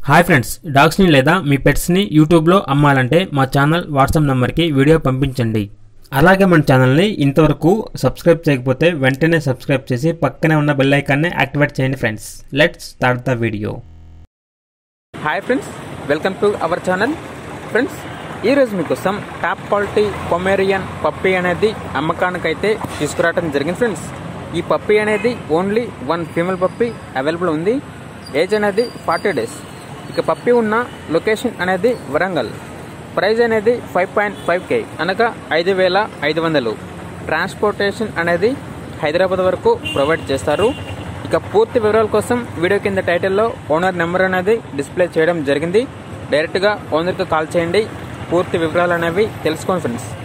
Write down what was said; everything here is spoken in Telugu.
హాయ్ ఫ్రెండ్స్ డాగ్స్ని లేదా మీ పెట్స్ని యూట్యూబ్లో అమ్మాలంటే మా ఛానల్ వాట్సాప్ నెంబర్కి వీడియో పంపించండి అలాగే మన ఛానల్ని ఇంతవరకు సబ్స్క్రైబ్ చేయకపోతే వెంటనే సబ్స్క్రైబ్ చేసి పక్కనే ఉన్న బెల్ ఐకాన్ని యాక్టివేట్ చేయండి friends let's start the video hi friends welcome to our channel friends ఈరోజు మీకోసం టాప్ క్వాలిటీ కొమేరియన్ పప్పీ అనేది అమ్మకానికైతే తీసుకురావడం జరిగింది ఫ్రెండ్స్ ఈ పప్పీ అనేది only one female puppy available ఉంది ఏజ్ అనేది ఫార్టీ డేస్ ఇక పప్పీ ఉన్న లొకేషన్ అనేది వరంగల్ ప్రైజ్ అనేది ఫైవ్ పాయింట్ ఫైవ్ కే అనగా ఐదు వేల ఐదు వందలు ట్రాన్స్పోర్టేషన్ అనేది హైదరాబాద్ వరకు ప్రొవైడ్ చేస్తారు ఇక పూర్తి వివరాల కోసం వీడియో కింద టైటిల్లో ఓనర్ నెంబర్ అనేది డిస్ప్లే చేయడం జరిగింది డైరెక్ట్గా ఓనర్కి కాల్ చేయండి పూర్తి వివరాలు అనేవి తెలుసుకోండి ఫ్రెండ్స్